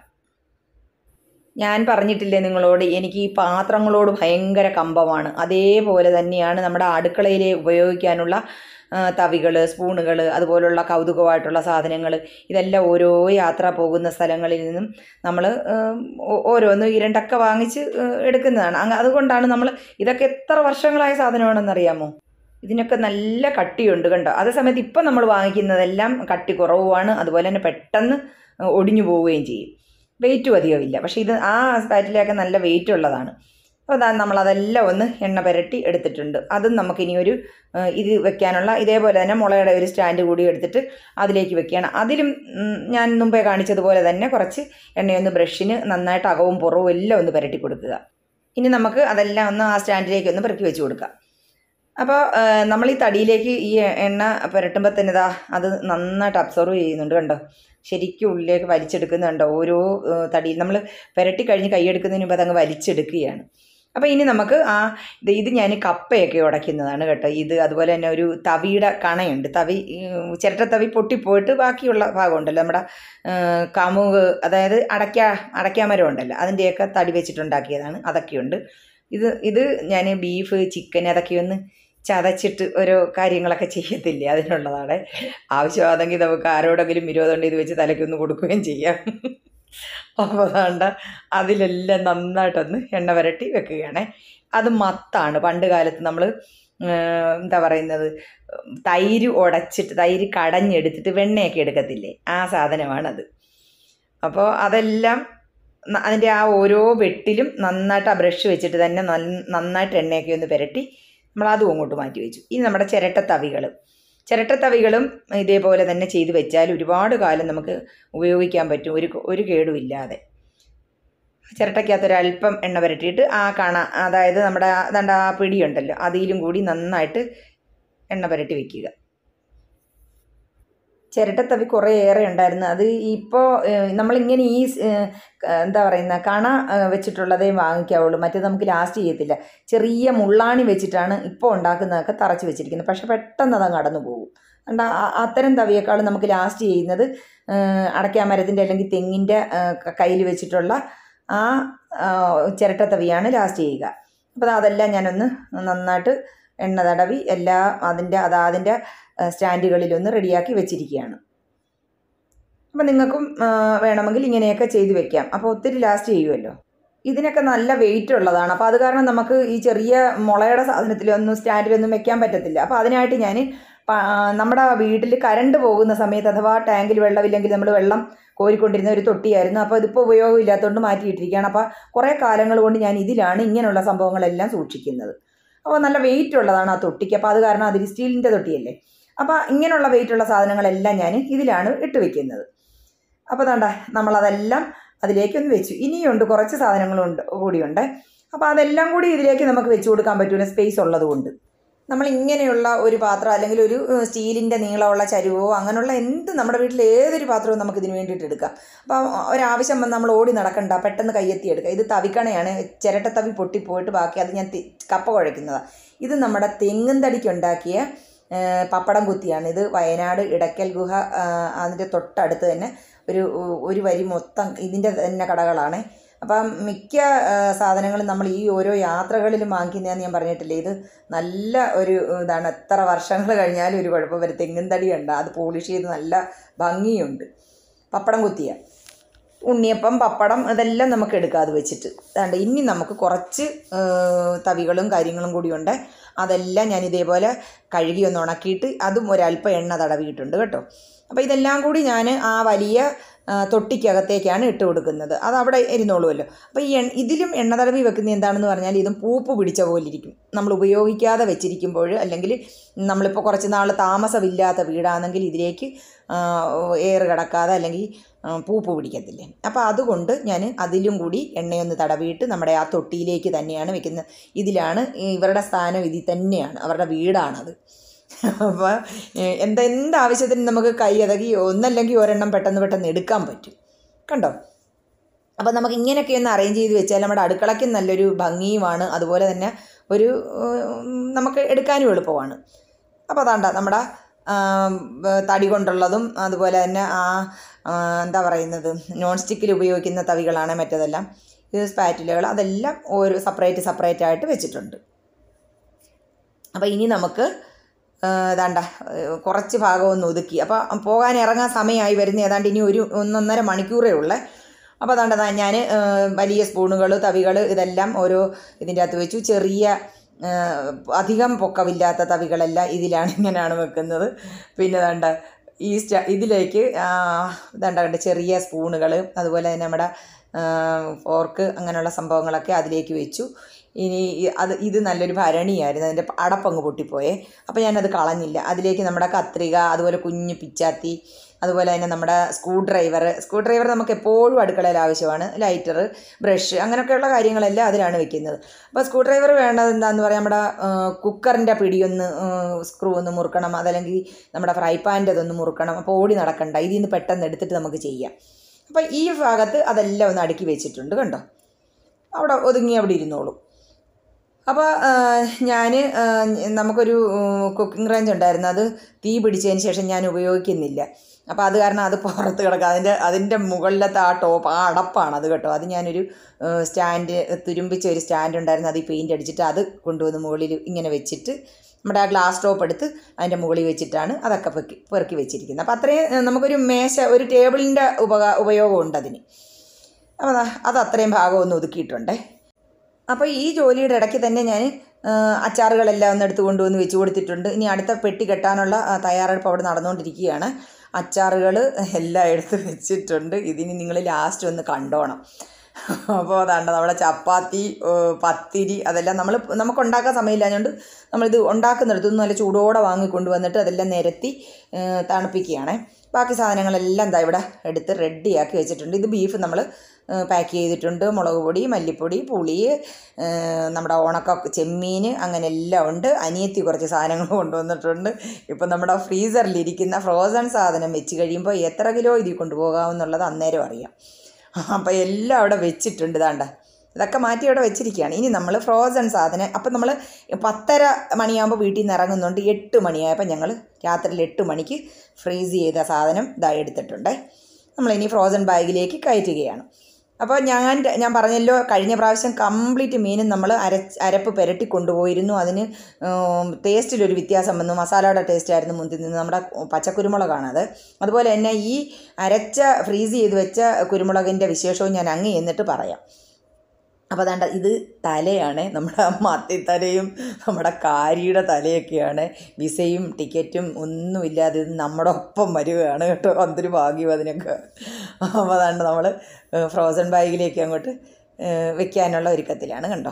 ഞാൻ പറഞ്ഞിട്ടില്ലേ നിങ്ങളോട് എനിക്ക് ഈ പാത്രങ്ങളോട് ഭയങ്കര കമ്പമാണ് അതേപോലെ തന്നെയാണ് നമ്മുടെ അടുക്കളയിൽ ഉപയോഗിക്കാനുള്ള തവികൾ സ്പൂണുകൾ അതുപോലുള്ള കൗതുകമായിട്ടുള്ള സാധനങ്ങൾ ഇതെല്ലാം ഓരോ യാത്ര പോകുന്ന സ്ഥലങ്ങളിൽ നിന്നും നമ്മൾ ഓരോന്ന് ഇരണ്ടൊക്കെ വാങ്ങിച്ച് എടുക്കുന്നതാണ് അങ്ങ് അതുകൊണ്ടാണ് നമ്മൾ ഇതൊക്കെ എത്ര വർഷങ്ങളായ സാധനമാണെന്നറിയാമോ ഇതിനൊക്കെ നല്ല കട്ടിയുണ്ട് കണ്ടോ അതേ സമയത്ത് ഇപ്പം നമ്മൾ വാങ്ങിക്കുന്നതെല്ലാം കട്ടി കുറവുമാണ് അതുപോലെ തന്നെ പെട്ടെന്ന് ഒടിഞ്ഞു പോവുകയും ചെയ്യും വെയിറ്റും അധികമില്ല പക്ഷേ ഇത് ആ സ്പാറ്റിലൊക്കെ നല്ല വെയിറ്റ് ഉള്ളതാണ് അപ്പോൾ അതാ നമ്മളതെല്ലാം ഒന്ന് എണ്ണ പുരട്ടി എടുത്തിട്ടുണ്ട് അതും നമുക്കിനി ഒരു ഇത് വെക്കാനുള്ള ഇതേപോലെ തന്നെ മുളയുടെ ഒരു സ്റ്റാൻഡ് കൂടി എടുത്തിട്ട് അതിലേക്ക് വെക്കുകയാണ് അതിലും ഞാൻ മുമ്പേ കാണിച്ചതുപോലെ തന്നെ കുറച്ച് എണ്ണയൊന്ന് ബ്രഷിന് നന്നായിട്ട് അകവും പുറവും എല്ലാം ഒന്ന് പുരട്ടി കൊടുക്കുക ഇനി നമുക്ക് അതെല്ലാം ഒന്ന് ആ സ്റ്റാൻഡിലേക്ക് ഒന്ന് പെറുക്കി വെച്ച് കൊടുക്കാം അപ്പോൾ നമ്മൾ ഈ തടിയിലേക്ക് ഈ എണ്ണ പുരട്ടുമ്പോൾ തന്നെ ഇതാ അത് നന്നായിട്ട് അബ്സോർവ് ചെയ്യുന്നുണ്ട് കണ്ടോ ശരിക്കും ഉള്ളിലേക്ക് വലിച്ചെടുക്കുന്നുണ്ടോ ഓരോ തടിയിൽ നമ്മൾ പുരട്ടി കഴിഞ്ഞ് കൈയെടുക്കുന്നതിന് മുമ്പ് അതങ്ങ് വലിച്ചെടുക്കുകയാണ് അപ്പോൾ ഇനി നമുക്ക് ആ ഇത് ഇത് ഞാൻ കപ്പയൊക്കെ ഉടയ്ക്കുന്നതാണ് കേട്ടോ ഇത് അതുപോലെ തന്നെ ഒരു തവിയുടെ കണയുണ്ട് തവി ഈ ചിരട്ടത്തവി പൊട്ടിപ്പോയിട്ട് ബാക്കിയുള്ള ഭാഗമുണ്ടല്ലോ നമ്മുടെ ആ, കമുക് അതായത് അടയ്ക്ക അടയ്ക്കാമരം ഉണ്ടല്ലോ അതിൻ്റെയൊക്കെ തടി വെച്ചിട്ടുണ്ടാക്കിയതാണ് അതൊക്കെയുണ്ട് ഇത് ഇത് ഞാൻ ബീഫ് ചിക്കൻ അതൊക്കെ ഒന്ന് ചതച്ചിട്ട് ഓരോ കാര്യങ്ങളൊക്കെ ചെയ്യത്തില്ലേ അതിനുള്ളതാണ് ആവശ്യമാണെങ്കിൽ നമുക്ക് ആരോടെങ്കിലും വിരോധമുണ്ട് ഇത് വെച്ച് തലയ്ക്കൊന്ന് കൊടുക്കുകയും ചെയ്യാം അപ്പോൾ അതുകൊണ്ട് അതിലെല്ലാം നന്നായിട്ടൊന്ന് എണ്ണ വരട്ടി വെക്കുകയാണ് അത് മത്താണ് പണ്ട് കാലത്ത് നമ്മൾ എന്താ പറയുന്നത് തൈര് ഉടച്ചിട്ട് തൈര് കടഞ്ഞെടുത്തിട്ട് വെണ്ണയൊക്കെ എടുക്കത്തില്ലേ ആ സാധനമാണത് അപ്പോൾ അതെല്ലാം ന- അതിൻ്റെ ആ ഓരോ വെട്ടിലും നന്നായിട്ട് ആ ബ്രഷ് വെച്ചിട്ട് തന്നെ നന്ന- നന്നായിട്ട് എണ്ണയൊക്കെ ഒന്ന് പുരട്ടി നമ്മൾ അതും അങ്ങോട്ട് മാറ്റി വെച്ചു ഇനി നമ്മുടെ ചിരട്ടത്തവികൾ ചിരട്ടത്തവികളും ഇതേപോലെ തന്നെ ചെയ്ത് വെച്ചാൽ ഒരുപാട് കാലം നമുക്ക് ഉപയോഗിക്കാൻ പറ്റും ഒരു ഒരു കേടുമില്ലാതെ ചിരട്ടയ്ക്കകത്ത് ഒരല്പം എണ്ണ പുരട്ടിയിട്ട് ആ കണ അതായത് നമ്മുടെ ആ- ദാണ്ട ആ പിടിയുണ്ടല്ലോ അതിലും കൂടി നന്നായിട്ട് എണ്ണ പുരട്ടി വെക്കുക ചിരട്ടത്തവി കുറേ ഏറെ ഉണ്ടായിരുന്നു അത് ഇപ്പോൾ നമ്മളിങ്ങനെ ഈ സ്, ഏഹ്, ക- എന്താ പറയുന്ന കണ ഏഹ്, വെച്ചിട്ടുള്ളതേ വാങ്ങിക്കാവുള്ളൂ മറ്റേത് നമുക്ക് ലാസ്റ്റ് ചെയ്യത്തില്ല ചെറിയ മുള്ളാണി വെച്ചിട്ടാണ് ഇപ്പോൾ ഉണ്ടാക്കുന്നതൊക്കെ തറച്ച് വെച്ചിരിക്കുന്നത് പക്ഷെ പെട്ടെന്ന് അതങ്ങ് കടന്നു പോകും കണ്ട അത്തരം തവിയേക്കാളും നമുക്ക് ലാസ്റ്റ് ചെയ്യുന്നത് ഏഹ്, അടയ്ക്കാമരത്തിൻ്റെ അല്ലെങ്കിൽ തെങ്ങിൻ്റെ കയ്യിൽ വെച്ചിട്ടുള്ള ആ ചിരട്ടത്തവിയാണ് ലാസ്റ്റ് ചെയ്യുക അപ്പോൾ അതെല്ലാം ഞാനൊന്ന് നന്നായിട്ട് എണ്ണ തടവി എല്ലാ അതിൻ്റെ അതാതിൻ്റെ സ്റ്റാൻഡുകളിലൊന്ന് റെഡിയാക്കി വെച്ചിരിക്കുകയാണ് അപ്പം നിങ്ങൾക്കും ആ, വേണമെങ്കിൽ ഇങ്ങനെയൊക്കെ ചെയ്ത് വെക്കാം അപ്പോൾ ഒത്തിരി ലാസ്റ്റ് ചെയ്യുമല്ലോ ഇതിനൊക്കെ നല്ല വെയിറ്റ് ഉള്ളതാണ് അപ്പോൾ അത് കാരണം നമുക്ക് ഈ ചെറിയ മുളയുടെ സാധനത്തിലൊന്നും സ്റ്റാൻഡിലൊന്നും വെക്കാൻ പറ്റത്തില്ല അപ്പോൾ അതിനായിട്ട് ഞാൻ നമ്മുടെ വീട്ടിൽ കറണ്ട് പോകുന്ന സമയത്ത് അഥവാ ടാങ്കിൽ വെള്ളമില്ലെങ്കിൽ നമ്മൾ വെള്ളം കോരിക്കൊണ്ടിരുന്ന ഒരു തൊട്ടിയായിരുന്നു അപ്പോൾ ഇതിപ്പോൾ ഉപയോഗമില്ലാത്തതുകൊണ്ട് മാറ്റിയിട്ടിരിക്കുകയാണ് അപ്പോൾ കുറേ കാലങ്ങൾ കൊണ്ട് ഞാൻ ഇതിലാണ് ഇങ്ങനെയുള്ള സംഭവങ്ങളെല്ലാം സൂക്ഷിക്കുന്നത് അപ്പോൾ നല്ല വെയിറ്റ് ഉള്ളതാണ് ആ തൊട്ടിക്ക് അപ്പോൾ അത് കാരണം അതിൽ സ്റ്റീലിൻ്റെ തൊട്ടിയല്ലേ അപ്പോൾ ഇങ്ങനെയുള്ള വെയിറ്റുള്ള സാധനങ്ങളെല്ലാം ഞാൻ ഇതിലാണ് ഇട്ട് വെക്കുന്നത് അപ്പോൾ തണ്ട നമ്മളതെല്ലാം അതിലേക്കൊന്ന് വെച്ചു ഇനിയുണ്ട് കുറച്ച് സാധനങ്ങളുണ്ട് കൂടിയുണ്ട് അപ്പോൾ അതെല്ലാം കൂടി ഇതിലേക്ക് നമുക്ക് വെച്ച് കൊടുക്കാൻ പറ്റൂല സ്പേസ് ഉള്ളത് കൊണ്ട് നമ്മൾ ഇങ്ങനെയുള്ള ഒരു പാത്രം അല്ലെങ്കിൽ ഒരു ഏഹ്, സ്റ്റീലിൻ്റെ നീളമുള്ള ചരുവോ അങ്ങനെയുള്ള എന്ത് നമ്മുടെ വീട്ടിൽ ഏതൊരു പാത്രവും നമുക്ക് ഇതിന് വേണ്ടിയിട്ട് എടുക്കാം അപ്പോൾ ഒരാവശ്യം വന്ന് നമ്മൾ ഓടി നടക്കണ്ട പെട്ടെന്ന് കയ്യെത്തി എടുക്കുക ഇത് തവിക്കണയാണ് ചിരട്ടത്തവി പൊട്ടിപ്പോയിട്ട് ബാക്കി അത് ഞാൻ തി- കപ്പ കുഴയ്ക്കുന്നതാണ് ഇത് നമ്മുടെ തെങ്ങും തടിക്കുണ്ടാക്കിയ ഏഹ്, പപ്പടം കുത്തിയാണ് ഇത് വയനാട് ഇടയ്ക്കൽ ഗുഹ ആഹ്, അതിൻ്റെ തൊട്ടടുത്ത് തന്നെ ഒരു ഒരു വരി മൊത്തം ഇതിൻ്റെ തന്നെ കടകളാണ് അപ്പം മിക്ക ആഹ്, സാധനങ്ങളും നമ്മൾ ഈ ഓരോ യാത്രകളിലും വാങ്ങിക്കുന്നതെന്ന് ഞാൻ പറഞ്ഞിട്ടില്ലേ ഇത് നല്ല ഒരു ഇതാണ് എത്ര വർഷങ്ങൾ കഴിഞ്ഞാലും ഒരു കുഴപ്പം വരും തെങ്ങിൻ തടിയുണ്ട് അത് പോളിഷ് ചെയ്ത് നല്ല ഭംഗിയുണ്ട് പപ്പടം കുത്തിയ ഉണ്ണിയപ്പം പപ്പടം ഇതെല്ലാം നമുക്ക് എടുക്കാം അത് വെച്ചിട്ട് അതുകൊണ്ട് ഇനി നമുക്ക് കുറച്ച് ഏഹ്, തവികളും കാര്യങ്ങളും കൂടിയുണ്ട് അതെല്ലാം ഞാൻ ഇതേപോലെ കഴുകി ഒന്ന് ഉണക്കിയിട്ട് അതും ഒരല്പം എണ്ണ തടവിയിട്ടുണ്ട് കേട്ടോ അപ്പോൾ ഇതെല്ലാം കൂടി ഞാൻ ആ വലിയ ആ, തൊട്ടിക്കകത്തേക്കാണ് ഇട്ട് കൊടുക്കുന്നത് അത് അവിടെ ഇരുന്നോളുമല്ലോ അപ്പോൾ ഈ എണ്ണ ഇതിലും എണ്ണ തടവി വെക്കുന്നത് എന്താണെന്ന് പറഞ്ഞാൽ ഇതും പൂപ്പ് പിടിച്ച പോലെ ഇരിക്കും നമ്മൾ ഉപയോഗിക്കാതെ വെച്ചിരിക്കുമ്പോൾ അല്ലെങ്കിൽ നമ്മളിപ്പോൾ കുറച്ച് നാൾ താമസമില്ലാത്ത വീടാണെങ്കിൽ ഇതിലേക്ക് എയർ കിടക്കാതെ അല്ലെങ്കിൽ ആ, പൂപ്പ് പിടിക്കത്തില്ലേ അപ്പോൾ അതുകൊണ്ട് ഞാൻ അതിലും കൂടി എണ്ണയൊന്ന് തടവിയിട്ട് നമ്മുടെ ആ തൊട്ടിയിലേക്ക് തന്നെയാണ് വെക്കുന്നത് ഇതിലാണ് ഈ ഇവരുടെ സ്ഥാനം ഇതിൽ തന്നെയാണ് അവരുടെ വീടാണത് അപ്പോൾ എന്താ എന്താവശ്യത്തിന് നമുക്ക് കൈ അതകി ഒന്നല്ലെങ്കിൽ ഒരെണ്ണം പെട്ടെന്ന് പെട്ടെന്ന് എടുക്കാൻ പറ്റും കണ്ടോ അപ്പോൾ നമുക്ക് ഇങ്ങനെയൊക്കെ ഒന്ന് അറേഞ്ച് ചെയ്ത് വെച്ചാൽ നമ്മുടെ അടുക്കളയ്ക്ക് നല്ലൊരു ഭംഗിയുമാണ് അതുപോലെ തന്നെ ഒരു ഉം, നമുക്ക് എടുക്കാനും എളുപ്പമാണ് അപ്പോൾ അതാണ്ട നമ്മുടെ ആം, ബ- തടി കൊണ്ടുള്ളതും അതുപോലെ തന്നെ ആ ആ, എന്താ പറയുന്നത് നോൺ സ്റ്റിക്കിൽ ഉപയോഗിക്കുന്ന തവികളാണ് മറ്റേതെല്ലാം ഇത് സ്പാറ്റുലകൾ അതെല്ലാം ഓരോ സെപ്പറേറ്റ് സെപ്പറേറ്റ് ആയിട്ട് വെച്ചിട്ടുണ്ട് അപ്പോൾ ഇനി നമുക്ക് ഏതാണ്ട കുറച്ച് ഭാഗം ഒന്ന് ഒതുക്കി അപ്പോൾ പോകാൻ ഇറങ്ങാൻ സമയമായി വരുന്ന ഏതാണ്ട് ഇനി ഒരു ഒന്നൊന്നര മണിക്കൂറേ ഉള്ളേ അപ്പോൾ അതാണ്ട് ഞാൻ വലിയ സ്പൂണുകൾ തവികൾ ഇതെല്ലാം ഓരോ ഇതിൻ്റെ അകത്ത് വെച്ചു ചെറിയ ആ, അധികം പൊക്കമില്ലാത്ത തവികളെല്ലാം ഇതിലാണ് ഇങ്ങനെയാണ് വെക്കുന്നത് പിന്നെ ദാണ്ട ഈ സ്റ്റ ഇതിലേക്ക് ദാണ്ട കണ്ട് ചെറിയ സ്പൂണുകൾ അതുപോലെ തന്നെ നമ്മുടെ ഫോർക്ക് അങ്ങനെയുള്ള സംഭവങ്ങളൊക്കെ അതിലേക്ക് വെച്ചു ഇനി ഈ- അത് ഇത് നല്ലൊരു ഭരണിയായിരുന്നു അതിൻ്റെ അടപ്പങ്ങ് പൊട്ടിപ്പോയേ അപ്പോൾ ഞാനത് കളഞ്ഞില്ല അതിലേക്ക് നമ്മുടെ കത്രിക അതുപോലെ കുഞ്ഞു പിച്ചാത്തി അതുപോലെ തന്നെ നമ്മുടെ സ്ക്രൂ ഡ്രൈവർ സ്ക്രൂ ഡ്രൈവർ നമുക്ക് എപ്പോഴും അടുക്കളയിൽ ആവശ്യമാണ് ലൈറ്റർ ബ്രഷ് അങ്ങനെയൊക്കെയുള്ള കാര്യങ്ങളെല്ലാം അതിലാണ് വെക്കുന്നത് അപ്പോൾ സ്ക്രൂ ഡ്രൈവർ വേണ്ടത് എന്താണെന്ന് പറയാം നമ്മുടെ കുക്കറിൻ്റെ പിടിയൊന്ന് സ്ക്രൂ ഒന്ന് മുറുക്കണം അതല്ലെങ്കിൽ നമ്മുടെ ഫ്രൈ പാൻ്റെ അതൊന്ന് മുറുക്കണം അപ്പോൾ ഓടി നടക്കണ്ട ഇതിൽ നിന്ന് പെട്ടെന്ന് എടുത്തിട്ട് നമുക്ക് ചെയ്യാം അപ്പോൾ ഈ ഭാഗത്ത് അതെല്ലാം ഒന്ന് അടുക്കി വെച്ചിട്ടുണ്ട് കണ്ടോ അവിടെ ഒതുങ്ങി അവിടെ ഇരുന്നോളും അപ്പോൾ ഞാൻ നമുക്കൊരു കുക്കിംഗ് റേഞ്ച് ഉണ്ടായിരുന്നു അത് തീ പിടിച്ചതിന് ശേഷം ഞാൻ ഉപയോഗിക്കുന്നില്ല അപ്പോൾ അത് കാരണം അത് പുറത്ത് കിടക്കുക അതിൻ്റെ അതിൻ്റെ മുകളിലത്തെ ആ ടോപ്പ് ആ അടപ്പാണ് അത് കേട്ടോ അത് ഞാനൊരു ഏഹ്, സ്റ്റാൻഡ് തുരുമ്പിച്ച ഒരു സ്റ്റാൻഡ് ഉണ്ടായിരുന്നു അത് പെയിൻ്റ് അടിച്ചിട്ട് അത് കൊണ്ടുവന്ന് മുകളിൽ ഇങ്ങനെ വെച്ചിട്ട് നമ്മുടെ ആ ഗ്ലാസ് ടോപ്പ് എടുത്ത് അതിൻ്റെ മുകളിൽ വെച്ചിട്ടാണ് അതൊക്കെ പെറുക്കി പെറുക്കി വെച്ചിരിക്കുന്നത് അപ്പോൾ അത്രയും ഏഹ്, നമുക്കൊരു മേശ ഒരു ടേബിളിൻ്റെ ഉപകാ ഉപയോഗമുണ്ട് അതിന് അപ്പോൾ ദാ അത് അത്രയും ഭാഗം ഒന്ന് ഒതുക്കിയിട്ടുണ്ടേ അപ്പോൾ ഈ ജോലിയുടെ ഇടയ്ക്ക് തന്നെ ഞാൻ അച്ചാറുകളെല്ലാം ഒന്ന് എടുത്ത് കൊണ്ടുവന്ന് വെച്ച് കൊടുത്തിട്ടുണ്ട് ഇനി അടുത്ത പെട്ടി കെട്ടാനുള്ള ആ, തയ്യാറെടുപ്പ് അവിടെ നടന്നുകൊണ്ടിരിക്കുകയാണ് അച്ചാറുകൾ എല്ലാം എടുത്ത് വെച്ചിട്ടുണ്ട് ഇതിന് നിങ്ങൾ ലാസ്റ്റ് ഒന്ന് കണ്ടോണം അപ്പോൾ അതാണ്ട് നമ്മുടെ ചപ്പാത്തി ഏ, പത്തിരി അതെല്ലാം നമ്മൾ നമുക്ക് ഉണ്ടാക്കാൻ സമയമില്ലാഞ്ഞുകൊണ്ട് നമ്മളിത് ഉണ്ടാക്കുന്നിടത്തുനിന്ന് നല്ല ചൂടോടെ വാങ്ങിക്കൊണ്ട് വന്നിട്ട് അതെല്ലാം നിരത്തി ഏ, തണുപ്പിക്കുകയാണ് ബാക്കി സാധനങ്ങളെല്ലാം എന്താ ഇവിടെ എടുത്ത് റെഡിയാക്കി വെച്ചിട്ടുണ്ട് ഇത് ബീഫ് നമ്മൾ പാക്ക് ചെയ്തിട്ടുണ്ട് മുളക് പൊടി മല്ലിപ്പൊടി പുളി ഏ, നമ്മുടെ ഉണക്ക ചെമ്മീൻ അങ്ങനെ എല്ലാം ഉണ്ട് അനിയത്തി കുറച്ച് സാധനങ്ങൾ കൊണ്ടുവന്നിട്ടുണ്ട് ഇപ്പം നമ്മുടെ ഫ്രീസറിലിരിക്കുന്ന ഫ്രോസൺ സാധനം വെച്ച് കഴിയുമ്പോൾ എത്ര കിലോ ഇതിൽ കൊണ്ടുപോകാമെന്നുള്ളത് അന്നേരം അറിയാം അപ്പോൾ എല്ലാം അവിടെ വെച്ചിട്ടുണ്ട് ഇതാണ്ട ഇതൊക്കെ മാറ്റി അവിടെ വെച്ചിരിക്കുകയാണ് ഇനി നമ്മൾ ഫ്രോസൺ സാധനം അപ്പം നമ്മൾ പത്തര മണിയാകുമ്പോൾ വീട്ടിൽ നിന്ന് ഇറങ്ങുന്നുണ്ട് എട്ട് മണിയായപ്പോൾ ഞങ്ങൾ രാത്രിയിൽ എട്ട് മണിക്ക് ഫ്രീസ് ചെയ്ത സാധനം ഇതാ എടുത്തിട്ടുണ്ട് നമ്മളിനി ഫ്രോസൺ ബാഗിലേക്ക് കയറ്റുകയാണ് അപ്പോൾ ഞാൻ ഞാൻ പറഞ്ഞല്ലോ കഴിഞ്ഞ പ്രാവശ്യം കംപ്ലീറ്റ് മീനും നമ്മൾ അര അരപ്പ് പുരട്ടി കൊണ്ടുപോയിരുന്നു അതിന് ടേസ്റ്റിലൊരു വ്യത്യാസം വന്നു മസാലയുടെ ടേസ്റ്റ് ആയിരുന്നു മുന്തി നിന്ന് നമ്മുടെ പച്ചക്കുരുമുളകാണ് അത് അതുപോലെ തന്നെ ഈ അരച്ച ഫ്രീസ് ചെയ്ത് വെച്ച കുരുമുളകിൻ്റെ വിശേഷവും ഞാൻ അങ്ങ് എന്നിട്ട് പറയാം അപ്പോൾ അതാണ്ട ഇത് തലയാണ് നമ്മുടെ മത്തിത്തലയും നമ്മുടെ കാരിയുടെ തലയൊക്കെയാണ് വിസയും ടിക്കറ്റും ഒന്നുമില്ലാതെ ഇത് നമ്മുടെ ഒപ്പം വരികയാണ് കേട്ടോ എന്തൊരു ഭാഗ്യം അതിനൊക്കെ അപ്പോൾ അതാണ്ട് നമ്മൾ ഫ്രോസൺ ബാഗിലേക്ക് അങ്ങോട്ട് ഏഹ്, വെക്കാനുള്ള ഒരുക്കത്തിലാണ് കണ്ടോ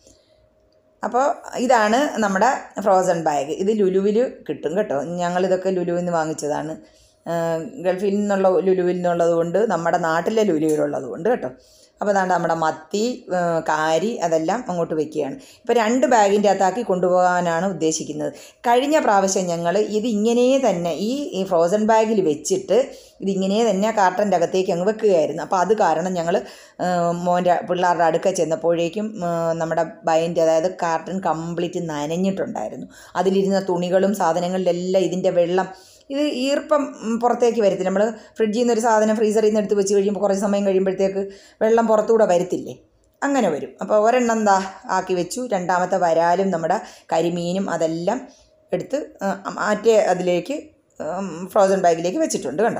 അപ്പോൾ ഇതാണ് നമ്മുടെ ഫ്രോസൺ ബാഗ് ഇത് ലുലുവിൽ കിട്ടും കേട്ടോ ഞങ്ങളിതൊക്കെ ലുലുവിൽ നിന്ന് വാങ്ങിച്ചതാണ് ഏഹ് ഗൾഫിൽ നിന്നുള്ള ലുലുവിൽ നിന്നുള്ളത് കൊണ്ട് നമ്മുടെ നാട്ടിലെ ലുലുവിലുള്ളത് കൊണ്ട് കേട്ടോ അപ്പോൾ അതാണ്ട് നമ്മുടെ മത്തി ഏഹ് കാരി അതെല്ലാം അങ്ങോട്ട് വെക്കുകയാണ് ഇപ്പോൾ രണ്ട് ബാഗിൻ്റെ അകത്താക്കി കൊണ്ടുപോകാനാണ് ഉദ്ദേശിക്കുന്നത് കഴിഞ്ഞ പ്രാവശ്യം ഞങ്ങൾ ഇത് ഇങ്ങനെ തന്നെ ഈ ഈ ഫ്രോസൺ ബാഗിൽ വെച്ചിട്ട് ഇതിങ്ങനെ തന്നെ കാർട്ടൻ്റെ അകത്തേക്ക് അങ്ങ് വെക്കുകയായിരുന്നു അപ്പോൾ അത് കാരണം ഞങ്ങൾ മോൻ്റെ പിള്ളേരുടെ അടുക്ക ചെന്നപ്പോഴേക്കും ആ, നമ്മുടെ ബൈൻ്റെ അതായത് കാർട്ടൺ കംപ്ലീറ്റ് നനഞ്ഞിട്ടുണ്ടായിരുന്നു അതിലിരുന്ന തുണികളും സാധനങ്ങളിലെല്ലാം ഇതിൻ്റെ വെള്ളം ഇത് ഈർപ്പം ഉം, പുറത്തേക്ക് വരത്തില്ല നമ്മൾ ഫ്രിഡ്ജിൽ നിന്ന് ഒരു സാധനം ഫ്രീസറിൽ നിന്ന് എടുത്ത് വെച്ച് കഴിയുമ്പോൾ കുറച്ച് സമയം കഴിയുമ്പോഴത്തേക്ക് വെള്ളം പുറത്തുകൂടെ വരത്തില്ലേ അങ്ങനെ വരും അപ്പോൾ ഒരെണ്ണം എന്താ ആക്കി വെച്ചു രണ്ടാമത്തെ വരാലും നമ്മുടെ കരിമീനും അതെല്ലാം എടുത്ത് ആ, മാറ്റേ അതിലേക്ക് ഫ്രോസൺ ബാഗിലേക്ക് വെച്ചിട്ടുണ്ട് കണ്ടോ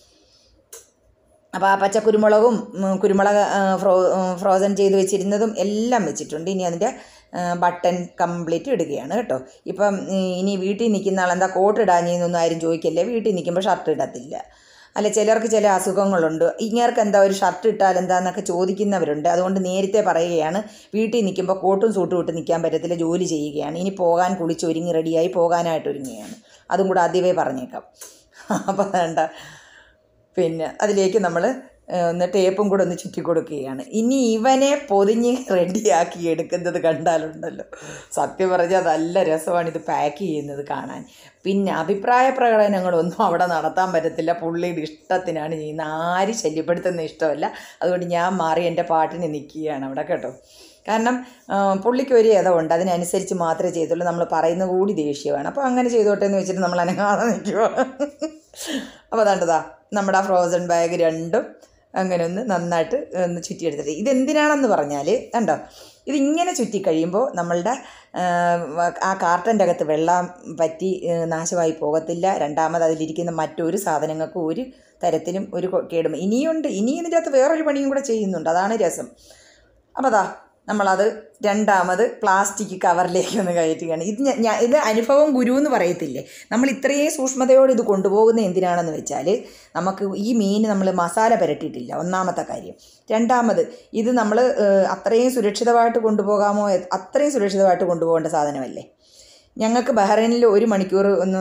അപ്പോൾ ആ പച്ച കുരുമുളകും ഉം, കുരുമുളക് ആ, ഫ്രോ ഉം, ഫ്രോസൺ ചെയ്ത് വെച്ചിരുന്നതും എല്ലാം വെച്ചിട്ടുണ്ട് ഇനി അതിൻ്റെ ആ, ബട്ടൺ കംപ്ലീറ്റ് ഇടുകയാണ് കേട്ടോ ഇപ്പം ഈ, ഇനി വീട്ടിൽ നിൽക്കുന്ന ആളെന്താ കോട്ട് ഇടാഞ്ഞെന്നൊന്നും ആരും ചോദിക്കല്ലേ വീട്ടിൽ നിൽക്കുമ്പോൾ ഷർട്ട് ഇടത്തില്ല അല്ല ചിലർക്ക് ചില അസുഖങ്ങളുണ്ട് ഇങ്ങേർക്ക് എന്താ ഒരു ഷർട്ട് ഇട്ടാൽ എന്താന്നൊക്കെ ചോദിക്കുന്നവരുണ്ട് അതുകൊണ്ട് നേരത്തെ പറയുകയാണ് വീട്ടിൽ നിൽക്കുമ്പോൾ കോട്ടും സൂട്ടും ഇട്ട് നിൽക്കാൻ പറ്റത്തില്ല ജോലി ചെയ്യുകയാണ് ഇനി പോകാൻ കുളിച്ച് ഒരുങ്ങി റെഡിയായി പോകാനായിട്ട് ഒരുങ്ങുകയാണ് അതും കൂടെ ആദ്യമേ പറഞ്ഞേക്കാം അപ്പോൾ വേണ്ട പിന്നെ അതിലേക്ക് നമ്മൾ ഒന്ന് ടേപ്പും കൂടെ ഒന്ന് ചുറ്റി കൊടുക്കുകയാണ് ഇനി ഇവനെ പൊതിഞ്ഞ് റെഡിയാക്കി എടുക്കുന്നത് കണ്ടാലുണ്ടല്ലോ സത്യം പറഞ്ഞാൽ നല്ല രസമാണ് ഇത് പാക്ക് ചെയ്യുന്നത് കാണാൻ പിന്നെ അഭിപ്രായ പ്രകടനങ്ങളൊന്നും അവിടെ നടത്താൻ പറ്റത്തില്ല പുള്ളിയുടെ ഇഷ്ടത്തിനാണ് ചെയ്യുന്നത് ആരും ശല്യപ്പെടുത്തുന്ന ഇഷ്ടമല്ല അതുകൊണ്ട് ഞാൻ മാറി എൻ്റെ പാട്ടിന് നിൽക്കുകയാണ് അവിടെ കേട്ടോ കാരണം ആ, പുള്ളിക്ക് ഒരു ഇതമുണ്ട് അതിനനുസരിച്ച് മാത്രമേ ചെയ്തുള്ളൂ നമ്മൾ പറയുന്ന കൂടി ദേഷ്യമാണ് അപ്പോൾ അങ്ങനെ ചെയ്തോട്ടെ എന്ന് വെച്ചിട്ട് നമ്മൾ അനങ്ങാതെ നിൽക്കുക അപ്പോൾ അതാണ്ടതാ നമ്മുടെ ആ ഫ്രോസൺ ബാഗ് രണ്ടും അങ്ങനെ ഒന്ന് നന്നായിട്ട് ഒന്ന് ചുറ്റിയെടുത്തിട്ട് ഇതെന്തിനാണെന്ന് പറഞ്ഞാൽ കണ്ടോ ഇതിങ്ങനെ ചുറ്റി കഴിയുമ്പോൾ നമ്മളുടെ ആ, ആ കാർട്ടൻ്റെ അകത്ത് വെള്ളം പറ്റി ആ, നാശമായി പോകത്തില്ല രണ്ടാമത് അതിലിരിക്കുന്ന മറ്റൊരു സാധനങ്ങൾക്കും ഒരു തരത്തിലും ഒരു കൊ- കേടും ഇനിയുണ്ട് ഇനി ഇതിൻ്റെ അകത്ത് വേറൊരു പണിയും കൂടെ ചെയ്യുന്നുണ്ട് അതാണ് രസം അപ്പോൾ അതാ നമ്മളത് രണ്ടാമത് പ്ലാസ്റ്റിക് കവറിലേക്ക് ഒന്ന് കയറ്റുകയാണ് ഇത് ഞാൻ- ഞാൻ ഇത് അനുഭവം ഗുരു എന്ന് പറയത്തില്ലേ നമ്മൾ ഇത്രയും സൂക്ഷ്മതയോടെ ഇത് കൊണ്ടുപോകുന്ന എന്തിനാണെന്ന് വെച്ചാൽ നമുക്ക് ഈ മീൻ നമ്മൾ മസാല പുരട്ടിയിട്ടില്ല ഒന്നാമത്തെ കാര്യം രണ്ടാമത് ഇത് നമ്മൾ അത്രയും സുരക്ഷിതമായിട്ട് കൊണ്ടുപോകാമോ എ- അത്രയും സുരക്ഷിതമായിട്ട് കൊണ്ടുപോകേണ്ട സാധനമല്ലേ ഞങ്ങൾക്ക് ബഹ്റൈനിൽ ഒരു മണിക്കൂർ ഒന്ന്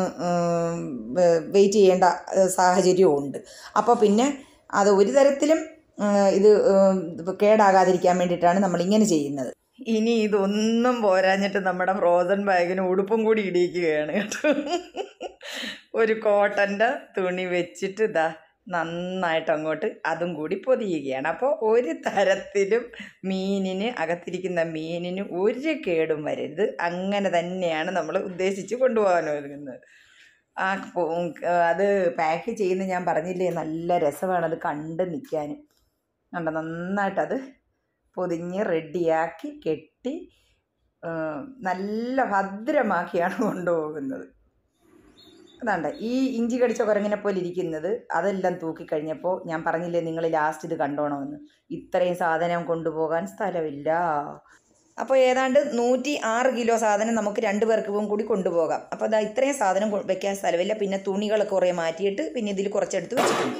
വെയിറ്റ് ചെയ്യേണ്ട ഏഹ്, സാഹചര്യവും ഉണ്ട് അപ്പോൾ പിന്നെ അത് ഒരു തരത്തിലും ഏഹ്, ഇത് ഏഹ്, ഇത് കേടാകാതിരിക്കാൻ വേണ്ടിയിട്ടാണ് നമ്മൾ ഇങ്ങനെ ചെയ്യുന്നത് ഇനി ഇതൊന്നും പോരാഞ്ഞിട്ട് നമ്മുടെ ഫ്രോസൺ ബാഗിന് ഉടുപ്പും കൂടി ഇടിയിക്കുകയാണ് കേട്ടോ ഒരു കോട്ടൻ്റെ തുണി വെച്ചിട്ട് ഇതാ നന്നായിട്ട് അങ്ങോട്ട് അതും കൂടി പൊതിയുകയാണ് അപ്പോൾ ഒരു തരത്തിലും മീനിന് അകത്തിരിക്കുന്ന മീനിന് ഒരു കേടും വരരുത് അങ്ങനെ തന്നെയാണ് നമ്മൾ ഉദ്ദേശിച്ച് കൊണ്ടുപോകാൻ ഒരുങ്ങുന്നത് ആ പോ- അത് പാക്ക് ചെയ്യുന്ന ഞാൻ പറഞ്ഞില്ലേ നല്ല രസമാണ് അത് കണ്ട് നിൽക്കാൻ കണ്ടോ നന്നായിട്ടത് പൊതിഞ്ഞ് റെഡിയാക്കി കെട്ടി ആ, നല്ല ഭദ്രമാക്കിയാണ് കൊണ്ടുപോകുന്നത് അതാണ്ട് ഈ ഇഞ്ചി കടിച്ച കുരങ്ങിനെ പോലെ ഇരിക്കുന്നത് അതെല്ലാം തൂക്കിക്കഴിഞ്ഞപ്പോൾ ഞാൻ പറഞ്ഞില്ലേ നിങ്ങൾ ലാസ്റ്റ് ഇത് കണ്ടോണമെന്ന് ഇത്രയും സാധനം കൊണ്ടുപോകാൻ സ്ഥലമില്ല അപ്പോൾ ഏതാണ്ട് നൂറ്റി ആറ് കിലോ സാധനം നമുക്ക് രണ്ട് പേർക്കും കൂടി കൊണ്ടുപോകാം അപ്പോൾ അതാ ഇത്രയും സാധനം കൊ- വെക്കാൻ സ്ഥലമില്ല പിന്നെ തുണികളൊക്കെ കുറേ മാറ്റിയിട്ട് പിന്നെ ഇതിൽ കുറച്ചെടുത്ത് വെച്ചിട്ടുണ്ട്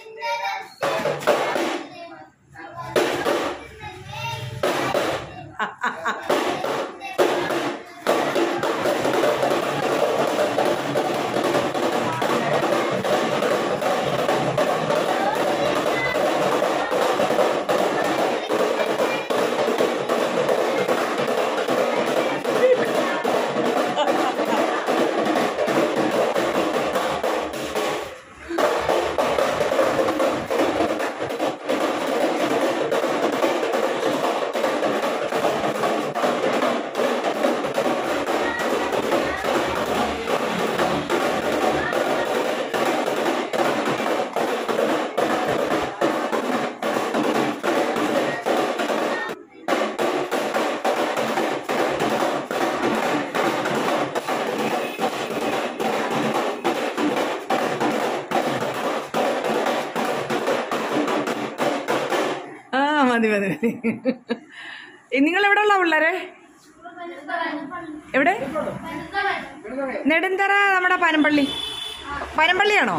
ആ മതി മതി മതി നിങ്ങൾ എവിടെ ഉള്ള പിള്ളേരെ എവിടെ നെടുന്തറ നമ്മുടെ പനമ്പള്ളി പനമ്പള്ളിയാണോ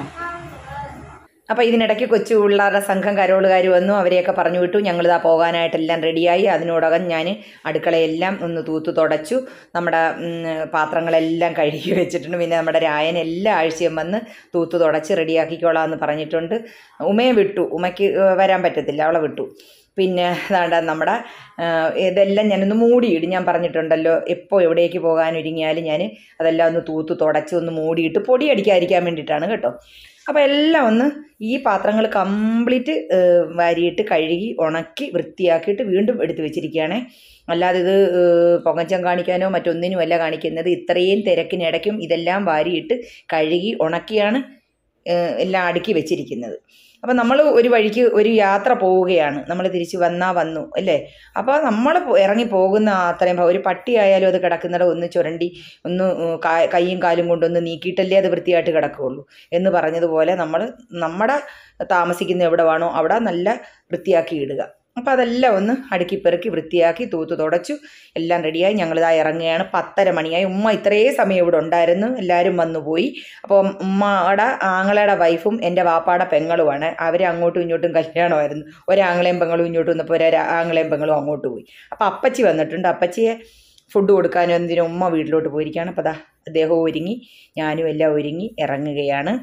അപ്പോൾ ഇതിനിടയ്ക്ക് കൊച്ചു പിള്ളേരുടെ സംഘം കരോളുകാർ വന്നു അവരെയൊക്കെ പറഞ്ഞു വിട്ടു ഞങ്ങളിതാ പോകാനായിട്ടെല്ലാം റെഡിയായി അതിനോടകം ഞാൻ അടുക്കളയെല്ലാം ഒന്ന് തൂത്ത് തുടച്ചു നമ്മുടെ ഉം, പാത്രങ്ങളെല്ലാം കഴുകി വെച്ചിട്ടുണ്ട് പിന്നെ നമ്മുടെ രായൻ എല്ലാ ആഴ്ചയും വന്ന് തൂത്ത് തുടച്ച് റെഡിയാക്കിക്കോളാം എന്ന് പറഞ്ഞിട്ടുണ്ട് ഉമയെ വിട്ടു ഉമയ്ക്ക് ഏഹ്, വരാൻ പറ്റത്തില്ല അവളെ വിട്ടു പിന്നെ അതാണ്ട് നമ്മുടെ ആ, ഇതെല്ലാം ഞാനൊന്ന് മൂടിയിടും ഞാൻ പറഞ്ഞിട്ടുണ്ടല്ലോ എപ്പോൾ എവിടേക്ക് പോകാൻ ഒരുങ്ങിയാലും ഞാൻ അതെല്ലാം ഒന്ന് തൂത്ത് തുടച്ച് ഒന്ന് മൂടിയിട്ട് പൊടി അടിക്കാതിരിക്കാൻ വേണ്ടിയിട്ടാണ് കേട്ടോ അപ്പോൾ എല്ലാം ഒന്ന് ഈ പാത്രങ്ങൾ കംപ്ലീറ്റ് വാരിയിട്ട് കഴുകി ഉണക്കി വൃത്തിയാക്കിയിട്ട് വീണ്ടും എടുത്ത് വെച്ചിരിക്കുകയാണേ അല്ലാതെ ഇത് ഏഹ്, പൊങ്ങച്ചം കാണിക്കാനോ മറ്റൊന്നിനുമല്ല കാണിക്കുന്നത് ഇത്രയും തിരക്കിനിടയ്ക്കും ഇതെല്ലാം വാരിയിട്ട് കഴുകി ഉണക്കിയാണ് ഏഹ്, എല്ലാം അടുക്കി വെച്ചിരിക്കുന്നത് അപ്പം നമ്മൾ ഒരു വഴിക്ക് ഒരു യാത്ര പോവുകയാണ് നമ്മൾ തിരിച്ച് വന്നാ വന്നു അല്ലേ അപ്പോൾ നമ്മൾ ഇറങ്ങി പോകുന്ന ആ അത്രയും ഭ- ഒരു പട്ടി ആയാലും അത് കിടക്കുന്നിടം ഒന്ന് ചുരണ്ടി ഒന്ന് ഉം, കാ- കൈയും കാലും കൊണ്ടൊന്ന് നീക്കിയിട്ടല്ലേ അത് വൃത്തിയായിട്ട് കിടക്കുകയുള്ളൂ എന്ന് പറഞ്ഞതുപോലെ നമ്മൾ നമ്മുടെ താമസിക്കുന്ന എവിടെ വേണോ അവിടെ നല്ല വൃത്തിയാക്കി ഇടുക അപ്പോൾ അതെല്ലാം ഒന്ന് അടുക്കി പെറുക്കി വൃത്തിയാക്കി തൂത്ത് തുടച്ചു എല്ലാം റെഡിയായി ഞങ്ങളിതാ ഇറങ്ങുകയാണ് പത്തര മണിയായി ഉമ്മ ഇത്രയും സമയം ഇവിടെ ഉണ്ടായിരുന്നു എല്ലാവരും വന്നു പോയി അപ്പോൾ ഉമ്മയുടെ ആങ്ങളയുടെ വൈഫും എൻ്റെ വാപ്പാടെ പെങ്ങളുമാണ് അവർ അങ്ങോട്ടും ഇങ്ങോട്ടും കല്യാണമായിരുന്നു ഒരാങ്ങളെയും പെങ്ങളും ഇങ്ങോട്ട് വന്നപ്പോൾ ഒരു ആങ്ങളെയും പെങ്ങളും അങ്ങോട്ട് പോയി അപ്പോൾ അപ്പച്ചി വന്നിട്ടുണ്ട് അപ്പച്ചിയെ ഫുഡ് കൊടുക്കാനും എന്തിനും ഉമ്മ വീട്ടിലോട്ട് പോയിരിക്കുകയാണ് അപ്പോൾ അതാ അദ്ദേഹവും ഒരുങ്ങി ഞാനും എല്ലാം ഒരുങ്ങി ഇറങ്ങുകയാണ്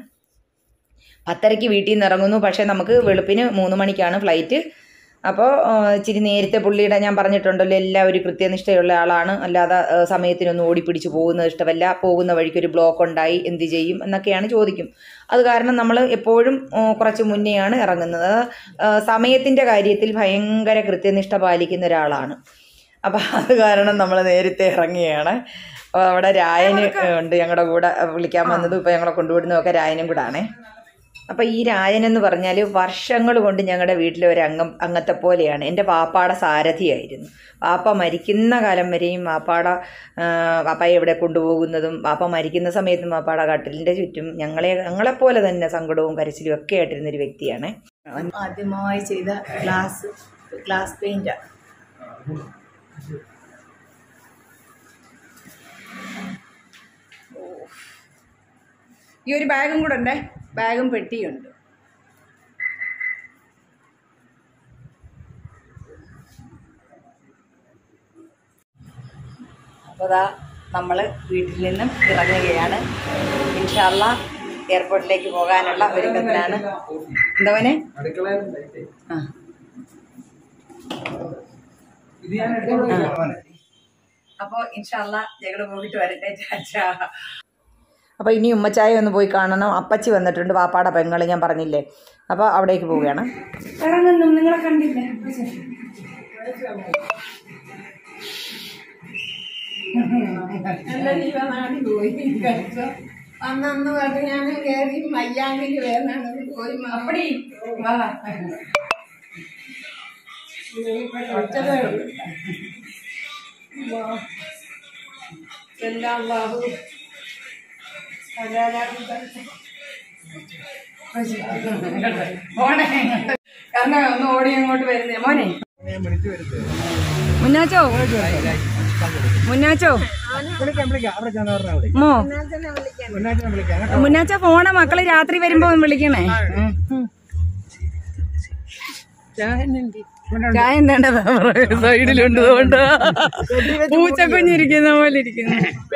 പത്തരയ്ക്ക് വീട്ടിൽ നിന്ന് ഇറങ്ങുന്നു പക്ഷേ നമുക്ക് വെളുപ്പിന് മൂന്ന് മണിക്കാണ് ഫ്ലൈറ്റ് അപ്പോൾ ആ, ഇച്ചിരി നേരത്തെ പുള്ളിയുടെ ഞാൻ പറഞ്ഞിട്ടുണ്ടല്ലോ എല്ലാ ഒരു കൃത്യനിഷ്ഠയുള്ള ആളാണ് അല്ലാതെ ആ, സമയത്തിനൊന്നും ഓടിപ്പിടിച്ച് പോകുന്നത് ഇഷ്ടമല്ല പോകുന്ന വഴിക്കൊരു ബ്ലോക്ക് ഉണ്ടായി എന്ത് ചെയ്യും എന്നൊക്കെയാണ് ചോദിക്കും അത് കാരണം നമ്മൾ എപ്പോഴും ആ, കുറച്ച് മുന്നെയാണ് ഇറങ്ങുന്നത് ആ, സമയത്തിൻ്റെ കാര്യത്തിൽ ഭയങ്കര കൃത്യനിഷ്ഠ പാലിക്കുന്ന ഒരാളാണ് അപ്പം അത് കാരണം നമ്മൾ നേരത്തെ ഇറങ്ങിയാണ് അപ്പോൾ അവിടെ രായന് ഉണ്ട് ഞങ്ങളുടെ കൂടെ വിളിക്കാൻ വന്നതും ഇപ്പം ഞങ്ങളെ കൊണ്ടുവിടുന്നതൊക്കെ രായനും കൂടെ ആണേ അപ്പം ഈ രായൻ എന്ന് പറഞ്ഞാൽ വർഷങ്ങൾ കൊണ്ട് ഞങ്ങളുടെ വീട്ടിലെ ഒരു അംഗം അംഗത്തെ പോലെയാണ് എൻ്റെ പാപ്പാടെ സാരഥിയായിരുന്നു പാപ്പ മരിക്കുന്ന കാലം വരെയും പാപ്പാടെ ആ, പാപ്പയെ എവിടെ കൊണ്ടുപോകുന്നതും പാപ്പ മരിക്കുന്ന സമയത്തും പാപ്പാടെ കട്ടിലിൻ്റെ ചുറ്റും ഞങ്ങളെ ഞങ്ങളെപ്പോലെ തന്നെ സങ്കടവും കരച്ചിലും ഒക്കെ ആയിട്ടിരുന്ന ഒരു വ്യക്തിയാണ് ആദ്യമായി ചെയ്ത ഗ്ലാസ് ഗ്ലാസ് പെയിന്റ് ഈ ഒരു ബാഗും കൂടെ ഉണ്ടേ ബാഗും പെട്ടിയുണ്ട് അപ്പോൾ അതാ നമ്മൾ വീട്ടിൽ നിന്നും ഇറങ്ങുകയാണ് ഇൻഷാല്ല എയർപോർട്ടിലേക്ക് പോകാനുള്ള ഒരുക്കത്തിലാണ് എന്തവനെ ആ അപ്പോൾ ഇൻഷാല്ല ഞങ്ങൾ പോയിട്ട് വരട്ടെ ചാച്ചാ അപ്പോൾ ഇനി ഉമ്മച്ചായ ഒന്ന് പോയി കാണണം അപ്പച്ചി വന്നിട്ടുണ്ട് വാപ്പാടെ പെങ്ങൾ ഞാൻ പറഞ്ഞില്ലേ അപ്പോൾ അവിടേക്ക് പോവുകയാണ് ഇറങ്ങുന്നു നിങ്ങളെ കണ്ടില്ലേ നല്ല ജീവനാടി പോയി കഴിച്ചോ അന്നന്ന് പറഞ്ഞ് ഞാൻ കയറി മയ്യാണ്ടിൽ വേണമെന്ന് പോയി അപ്പടി വാ ഒറ്റതേ ഉള്ളൂ വാ. എല്ലാം ബാബു മോനെ കാരണം ഒന്ന് ഓടി അങ്ങോട്ട് വരുന്നേ മോനെ മുന്നാച്ചോ മുന്നാച്ചോ മോ മുന്നാച്ച ഫോണ മക്കള് രാത്രി വരുമ്പോ ഒന്ന് വിളിക്കണേ ചായ എന്താണ്ട സൈഡിലുണ്ട് അതുകൊണ്ട് പൂച്ചക്കുഞ്ഞിരിക്കുന്ന പോലെ ഇരിക്കുന്നു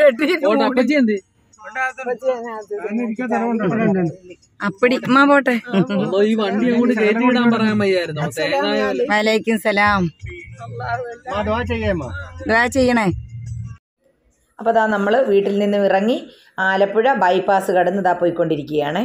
അപ്പടി ഉമ്മ പോട്ടെ ഈ വണ്ടി അങ്ങോട്ട് കയറ്റി വിടാൻ പറയാൻ വയ്യായിരുന്നോ തേങ്ങ വലൈക്കും സലാം ദുആ ചെയ്യണേ അപ്പോൾ അതാ നമ്മൾ വീട്ടിൽ നിന്ന് ഇറങ്ങി ആലപ്പുഴ ബൈപ്പാസ് കടന്ന് ഇതാ പോയിക്കൊണ്ടിരിക്കുകയാണ്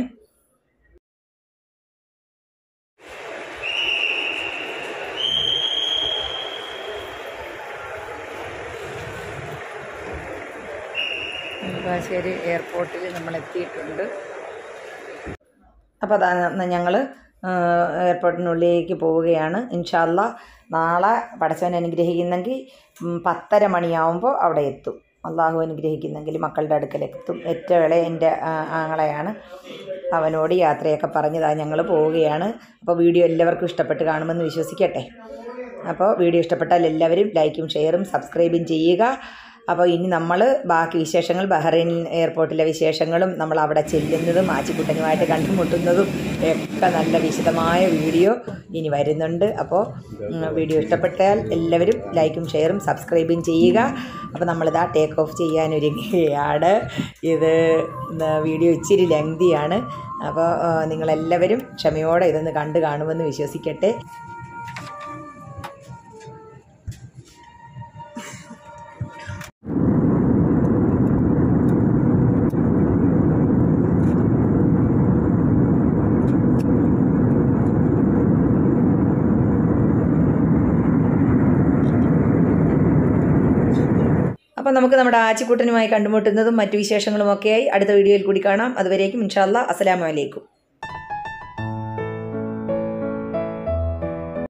നെടുമ്പാശ്ശേരി എയർപോർട്ടിൽ നമ്മൾ എത്തിയിട്ടുണ്ട് അപ്പോൾ അതാ ഞങ്ങൾ എയർപോർട്ടിനുള്ളിലേക്ക് പോവുകയാണ് ഇൻഷാല്ല നാളെ പടച്ചവൻ അനുഗ്രഹിക്കുന്നെങ്കിൽ ഉം, പത്തര മണിയാവുമ്പോൾ അവിടെ എത്തും അള്ളാഹു അനുഗ്രഹിക്കുന്നെങ്കിൽ മക്കളുടെ അടുക്കലെത്തും ഏറ്റവും ഇളയ എൻ്റെ ആ, ആങ്ങളെയാണ് അവനോട് യാത്രയൊക്കെ പറഞ്ഞതാ ഞങ്ങൾ പോവുകയാണ് അപ്പോൾ വീഡിയോ എല്ലാവർക്കും ഇഷ്ടപ്പെട്ട് കാണുമെന്ന് വിശ്വസിക്കട്ടെ അപ്പോൾ വീഡിയോ ഇഷ്ടപ്പെട്ടാൽ എല്ലാവരും ലൈക്കും ഷെയറും സബ്സ്ക്രൈബും ചെയ്യുക അപ്പോൾ ഇനി നമ്മൾ ബാക്കി വിശേഷങ്ങൾ ബഹ്റൈൻ എയർപോർട്ടിലെ വിശേഷങ്ങളും നമ്മൾ അവിടെ ചെല്ലുന്നതും ആച്ചിക്കുട്ടനുമായിട്ട് കണ്ടുമുട്ടുന്നതും ഒക്കെ നല്ല വിശദമായ വീഡിയോ ഇനി വരുന്നുണ്ട് അപ്പോൾ ഉം, വീഡിയോ ഇഷ്ടപ്പെട്ടാൽ എല്ലാവരും ലൈക്കും ഷെയറും സബ്സ്ക്രൈബും ചെയ്യുക അപ്പോൾ നമ്മളിതാ ടേക്ക് ഓഫ് ചെയ്യാനൊരുങ്ങുകയാണ് ഇത് ഉം, വീഡിയോ ഇച്ചിരി ലെങ്തിയാണ് അപ്പോൾ ആ, നിങ്ങളെല്ലാവരും ക്ഷമയോടെ ഇതൊന്ന് കണ്ടു കാണുമെന്ന് വിശ്വസിക്കട്ടെ അപ്പോൾ നമുക്ക് നമ്മുടെ ആച്ചിക്കുട്ടനുമായി കണ്ടുമുട്ടുന്നതും മറ്റു വിശേഷങ്ങളുമൊക്കെയായി അടുത്ത വീഡിയോയിൽ കൂടി കാണാം അതുവരേക്കും ഇൻഷാല്ലാ അസ്സലാമു അലൈക്കും